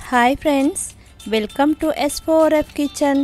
hi friends welcome to S four F kitchen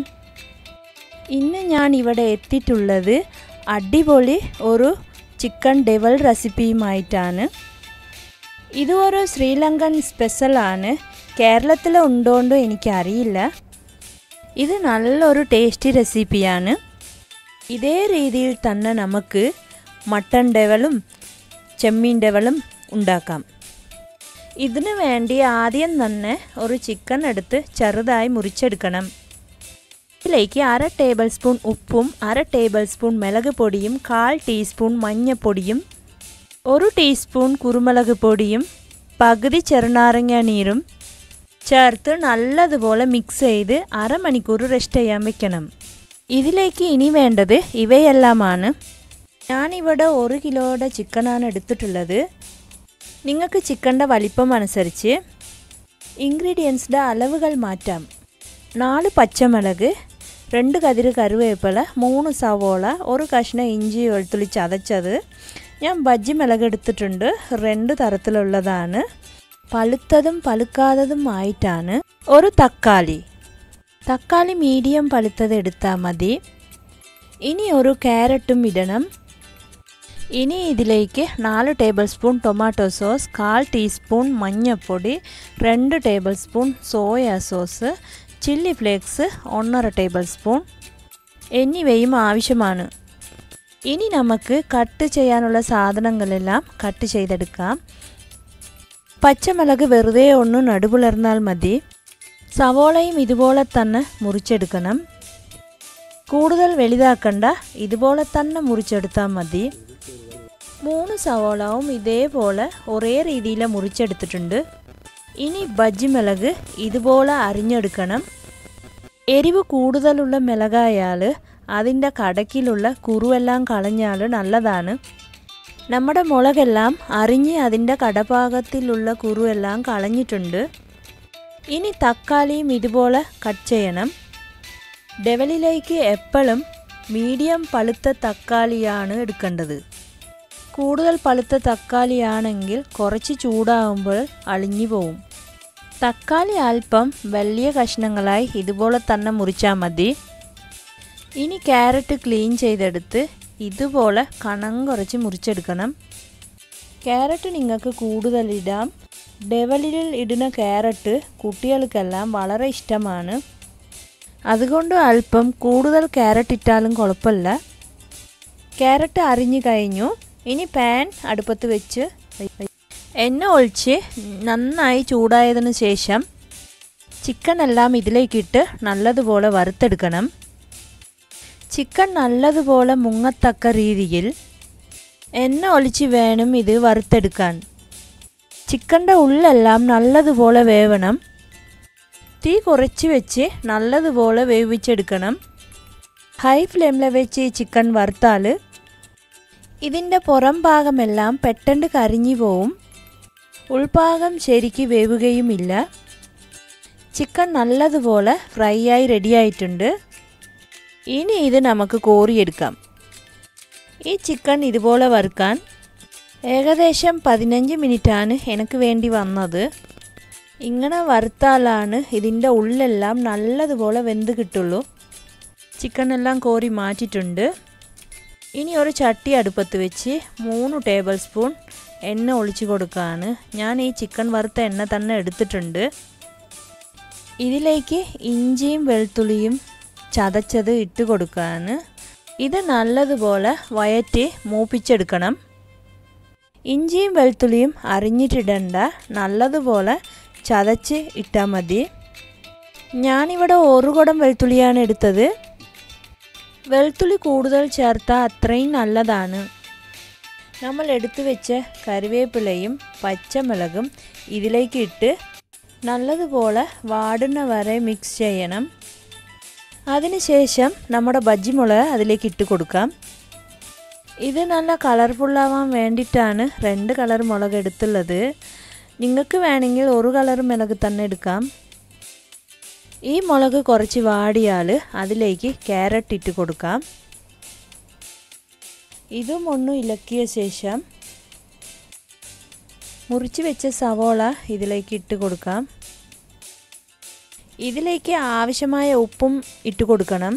ഇന്ന് ഞാൻ ഇവിടെ എത്തിയിട്ടുള്ളത് അടിപൊളി ഒരു ചിക്കൻ ഡെവൽ റെസിപ്പിയുമായിട്ടാണ് ഇത് ഒരു ശ്രീലങ്കൻ സ്പെഷ്യലാണ് കേരളത്തിൽ ഉണ്ടോണ്ടോ എനിക്കറിയില്ല ഇത് നല്ലൊരു ടേസ്റ്റി റെസിപ്പിയാണ് ഇതേ രീതിയിൽ തന്നെ നമുക്ക് മട്ടൺ ഡെവലും ചെമ്മീൻ ഡെവലും ഉണ്ടാക്കാം ഇതിനു വേണ്ടി ആദ്യം തന്നെ ഒരു ചിക്കൻ എടുത്ത് ചെറുതായി മുറിച്ചെടുക്കണം ഇതിലേക്ക് അര ടേബിൾ സ്പൂൺ ഉപ്പും അര ടേബിൾ സ്പൂൺ മുളക് പൊടിയും കാൽ ടീസ്പൂൺ മഞ്ഞൾപ്പൊടിയും ഒരു ടീസ്പൂൺ കുരുമുളക് പൊടിയും പകുതി ചെറുനാരങ്ങ നീരും ചേർത്ത് നല്ലതുപോലെ മിക്സ് ചെയ്ത് അരമണിക്കൂർ റെസ്റ്റ് ചെയ്യാൻ വെക്കണം ഇതിലേക്ക് ഇനി വേണ്ടത് ഇവയെല്ലാമാണ് ഞാനിവിടെ ഒരു കിലോയുടെ ചിക്കനാണ് എടുത്തിട്ടുള്ളത് നിങ്ങൾക്ക് ചിക്കൻ്റെ വലിപ്പം അനുസരിച്ച് ഇൻഗ്രീഡിയൻസിൻ്റെ അളവുകൾ മാറ്റാം നാല് പച്ചമുളക് രണ്ട് കതിര് കറിവേപ്പില മൂന്ന് സവോള ഒരു കഷ്ണം ഇഞ്ചി വെളുത്തുള്ളി ചതച്ചത് ഞാൻ ബജ്ജി മുളക് എടുത്തിട്ടുണ്ട് രണ്ട് തരത്തിലുള്ളതാണ് പഴുത്തതും പഴുക്കാത്തതും ആയിട്ടാണ് ഒരു തക്കാളി തക്കാളി മീഡിയം പഴുത്തത് എടുത്താൽ മതി ഇനി ഒരു ക്യാരറ്റും ഇടണം ഇനി ഇതിലേക്ക് നാല് ടേബിൾ സ്പൂൺ ടൊമാറ്റോ സോസ് കാൽ ടീസ്പൂൺ മഞ്ഞൾപ്പൊടി രണ്ട് tablespoon soya sauce chilli flakes ഒന്നര ടേബിൾ സ്പൂൺ എന്നിവയും ആവശ്യമാണ് ഇനി നമുക്ക് കട്ട് ചെയ്യാനുള്ള സാധനങ്ങളെല്ലാം കട്ട് ചെയ്തെടുക്കാം പച്ചമുളക് വെറുതെ ഒന്ന് നടുപുലർന്നാൽ മതി സവോളയും ഇതുപോലെ തന്നെ മുറിച്ചെടുക്കണം കൂടുതൽ വലുതാക്കണ്ട ഇതുപോലെ തന്നെ മുറിച്ചെടുത്താൽ മതി മൂന്ന് സവോളവും ഇതേപോലെ ഒരേ രീതിയിൽ മുറിച്ചെടുത്തിട്ടുണ്ട് ഇനി ബജ്ജി മിളക് ഇതുപോലെ അരിഞ്ഞെടുക്കണം എരിവ് കൂടുതലുള്ള മിളകായാൽ അതിൻ്റെ കടക്കിലുള്ള കുറുവെല്ലാം കളഞ്ഞാൽ നല്ലതാണ് നമ്മുടെ മുളകെല്ലാം അരിഞ്ഞ് അതിൻ്റെ കടഭാഗത്തിലുള്ള കുറുവെല്ലാം കളഞ്ഞിട്ടുണ്ട് ഇനി തക്കാളിയും ഇതുപോലെ കട്ട് ചെയ്യണം ഡെവലിലേക്ക് എപ്പോഴും മീഡിയം പഴുത്ത തക്കാളിയാണ് എടുക്കേണ്ടത് കൂടുതൽ പഴുത്ത തക്കാളിയാണെങ്കിൽ കുറച്ച് ചൂടാകുമ്പോൾ അളിഞ്ഞു പോവും തക്കാളി അല്പം വലിയ കഷ്ണങ്ങളായി ഇതുപോലെ തന്നെ മുറിച്ചാൽ മതി ഇനി ക്യാരറ്റ് ക്ലീൻ ചെയ്തെടുത്ത് ഇതുപോലെ കണം കുറച്ച് മുറിച്ചെടുക്കണം ക്യാരറ്റ് നിങ്ങൾക്ക് കൂടുതൽ ഇടാം ഡെവലിൽ ഇടുന്ന ക്യാരറ്റ് കുട്ടികൾക്കെല്ലാം വളരെ ഇഷ്ടമാണ് അതുകൊണ്ട് അല്പം കൂടുതൽ ക്യാരറ്റ് ഇട്ടാലും കുഴപ്പമില്ല ക്യാരറ്റ് അരിഞ്ഞു കഴിഞ്ഞു ഇനി പാൻ അടുപ്പത്ത് വെച്ച് എണ്ണ ഒഴിച്ച് നന്നായി ചൂടായതിനു ശേഷം ചിക്കൻ എല്ലാം ഇതിലേക്കിട്ട് നല്ലതുപോലെ വറുത്തെടുക്കണം ചിക്കൻ നല്ലതുപോലെ മുങ്ങത്തക്ക രീതിയിൽ എണ്ണ ഒളിച്ച് വേണം ഇത് വറുത്തെടുക്കാൻ ചിക്കൻ്റെ ഉള്ളെല്ലാം നല്ലതുപോലെ വേവണം തീ കുറച്ച് വെച്ച് നല്ലതുപോലെ വേവിച്ചെടുക്കണം ഹൈ ഫ്ലെയിമിൽ വെച്ച് ഈ ചിക്കൻ വറുത്താൽ ഇതിൻ്റെ പുറം ഭാഗമെല്ലാം പെട്ടെന്ന് കരിഞ്ഞു പോവും ഉൾഭാഗം ശരിക്ക് വേവുകയുമില്ല ചിക്കൻ നല്ലതുപോലെ ഫ്രൈ ആയി റെഡിയായിട്ടുണ്ട് ഇനി ഇത് നമുക്ക് കോരിയെടുക്കാം ഈ ചിക്കൻ ഇതുപോലെ വറുക്കാൻ ഏകദേശം പതിനഞ്ച് മിനിറ്റാണ് എനിക്ക് വേണ്ടി വന്നത് ഇങ്ങനെ വറുത്താലാണ് ഇതിൻ്റെ ഉള്ളെല്ലാം നല്ലതുപോലെ വെന്ത് കിട്ടുള്ളൂ ചിക്കൻ എല്ലാം കോരി മാറ്റിയിട്ടുണ്ട് ഇനി ഒരു ചട്ടി അടുപ്പത്ത് വെച്ച് മൂന്ന് ടേബിൾ സ്പൂൺ എണ്ണ ഒളിച്ച് കൊടുക്കുകയാണ് ഞാൻ ഈ ചിക്കൻ വറുത്ത എണ്ണ തന്നെ എടുത്തിട്ടുണ്ട് ഇതിലേക്ക് ഇഞ്ചിയും വെളുത്തുള്ളിയും ചതച്ചത് ഇട്ട് കൊടുക്കുകയാണ് ഇത് നല്ലതുപോലെ വയറ്റി മൂപ്പിച്ചെടുക്കണം ഇഞ്ചിയും വെളുത്തുള്ളിയും അരിഞ്ഞിട്ടിടണ്ട നല്ലതുപോലെ ചതച്ച് ഇട്ടാൽ മതി ഞാനിവിടെ ഒരു കുടം വെളുത്തുള്ളിയാണ് എടുത്തത് വെളുത്തുള്ളി കൂടുതൽ ചേർത്താൽ അത്രയും നല്ലതാണ് നമ്മൾ എടുത്തു വെച്ച കറിവേപ്പിലയും പച്ചമുളകും ഇതിലേക്ക് ഇട്ട് നല്ലതുപോലെ വാടുന്ന വരെ മിക്സ് ചെയ്യണം അതിനുശേഷം നമ്മുടെ ബജ്ജി മുളക് അതിലേക്ക് ഇട്ട് കൊടുക്കാം ഇത് നല്ല കളർഫുള്ളാവാൻ വേണ്ടിയിട്ടാണ് രണ്ട് കളർ മുളക് എടുത്തുള്ളത് നിങ്ങൾക്ക് വേണമെങ്കിൽ ഒരു കളർ മുളക് തന്നെ എടുക്കാം ഈ മുളക് കുറച്ച് വാടിയാൽ അതിലേക്ക് ക്യാരറ്റ് ഇട്ട് കൊടുക്കാം ഇതും ഒന്ന് ഇളക്കിയ ശേഷം മുറിച്ച് വെച്ച സവോള ഇതിലേക്ക് ഇട്ട് കൊടുക്കാം ഇതിലേക്ക് ആവശ്യമായ ഉപ്പും ഇട്ട് കൊടുക്കണം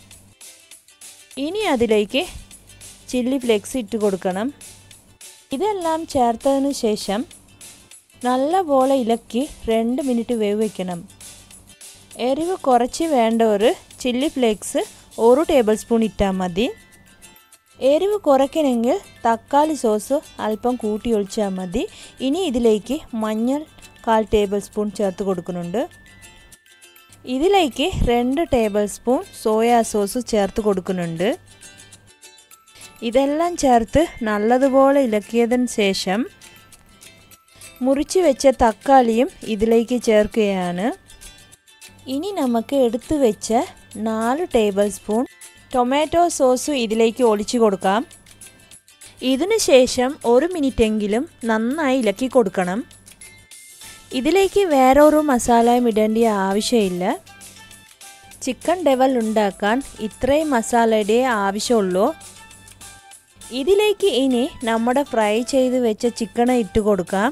ഇനി അതിലേക്ക് ചില്ലി ഫ്ലേക്സ് ഇട്ട് കൊടുക്കണം ഇതെല്ലാം ചേർത്തതിന് ശേഷം നല്ലപോലെ ഇളക്കി രണ്ട് മിനിറ്റ് വേവ് വയ്ക്കണം എരിവ് കുറച്ച് വേണ്ടവർ ചില്ലി ഫ്ലേക്സ് ഒരു ടേബിൾ സ്പൂൺ ഇട്ടാൽ മതി എരിവ് കുറയ്ക്കണമെങ്കിൽ തക്കാളി സോസ് അല്പം കൂട്ടി ഒഴിച്ചാൽ മതി ഇനി ഇതിലേക്ക് മഞ്ഞൾ കാൽ ടേബിൾ സ്പൂൺ ചേർത്ത് കൊടുക്കുന്നുണ്ട് ഇതിലേക്ക് രണ്ട് ടേബിൾ സ്പൂൺ സോയാ സോസ് ചേർത്ത് കൊടുക്കുന്നുണ്ട് ഇതെല്ലാം ചേർത്ത് നല്ലതുപോലെ ഇളക്കിയതിന് ശേഷം മുറിച്ച് വെച്ച തക്കാളിയും ഇതിലേക്ക് ചേർക്കുകയാണ് ഇനി നമുക്ക് എടുത്തു വെച്ച നാല് ടേബിൾ സ്പൂൺ ടൊമാറ്റോ സോസ് ഇതിലേക്ക് ഒളിച്ചു കൊടുക്കാം ഇതിനു ശേഷം ഒരു മിനിറ്റെങ്കിലും നന്നായി ഇളക്കി കൊടുക്കണം ഇതിലേക്ക് വേറെ ഒരു മസാലയും ഇടേണ്ട ആവശ്യമില്ല ചിക്കൻ ഡെവൽ ഉണ്ടാക്കാൻ ഇത്രയും മസാലയുടെ ആവശ്യമുള്ളൂ ഇതിലേക്ക് ഇനി നമ്മുടെ ഫ്രൈ ചെയ്ത് വെച്ച ചിക്കൻ ഇട്ട് കൊടുക്കാം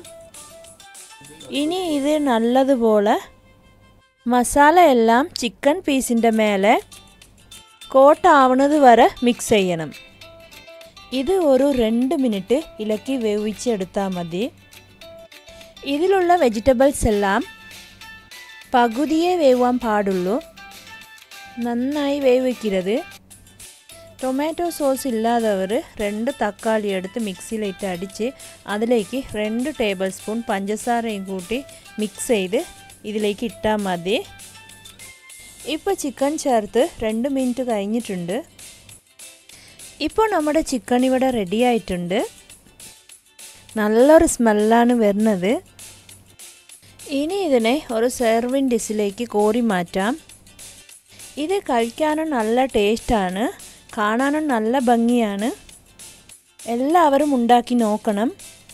ഇനി ഇത് നല്ലതുപോലെ മസാല എല്ലാം ചിക്കൻ പീസിൻ്റെ മേലെ കോട്ടാവുന്നത് വരെ മിക്സ് ചെയ്യണം ഇത് ഒരു രണ്ട് മിനിറ്റ് ഇളക്കി വേവിച്ചെടുത്താൽ മതി ഇതിലുള്ള വെജിറ്റബിൾസ് എല്ലാം പകുതിയേ വേവാൻ പാടുള്ളൂ നന്നായി വേവിക്കരുത് ടൊമാറ്റോ സോസ് ഇല്ലാത്തവർ രണ്ട് തക്കാളി എടുത്ത് മിക്സിയിലിട്ട് അടിച്ച് അതിലേക്ക് രണ്ട് ടേബിൾ സ്പൂൺ പഞ്ചസാരയും കൂട്ടി മിക്സ് ചെയ്ത് ഇതിലേക്ക് ഇട്ടാൽ മതി ഇപ്പോൾ ചിക്കൻ ചേർത്ത് രണ്ട് മിനിറ്റ് കഴിഞ്ഞിട്ടുണ്ട് ഇപ്പോൾ നമ്മുടെ ചിക്കൻ ഇവിടെ റെഡി ആയിട്ടുണ്ട് നല്ലൊരു സ്മെല്ലാണ് വരുന്നത് ഇനി ഇതിനെ ഒരു സെർവിങ് ഡിഷിലേക്ക് കോരി മാറ്റാം ഇത് കഴിക്കാനും നല്ല ടേസ്റ്റാണ് കാണാനും നല്ല ഭംഗിയാണ് എല്ലാവരും ഉണ്ടാക്കി നോക്കണം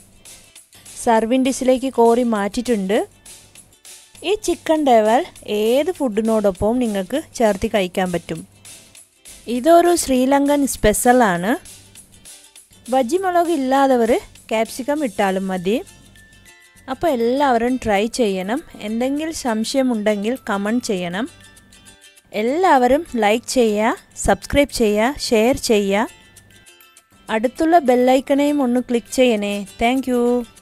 സർവിങ് ഡിഷിലേക്ക് കോരി മാറ്റിയിട്ടുണ്ട് ഈ ചിക്കൻ ഡെവൽ ഏത് ഫുഡിനോടൊപ്പവും നിങ്ങൾക്ക് ചേർത്ത് കഴിക്കാൻ പറ്റും ഇതൊരു ശ്രീലങ്കൻ സ്പെഷ്യലാണ് ബജ്ജി മുളക് ഇല്ലാത്തവർ ക്യാപ്സിക്കം ഇട്ടാലും മതി അപ്പോൾ എല്ലാവരും ട്രൈ ചെയ്യണം എന്തെങ്കിലും സംശയമുണ്ടെങ്കിൽ കമൻറ്റ് ചെയ്യണം എല്ലാവരും ലൈക്ക് ചെയ്യുക സബ്സ്ക്രൈബ് ചെയ്യുക ഷെയർ ചെയ്യുക അടുത്തുള്ള ബെല്ലൈക്കണേയും ഒന്ന് ക്ലിക്ക് ചെയ്യണേ താങ്ക്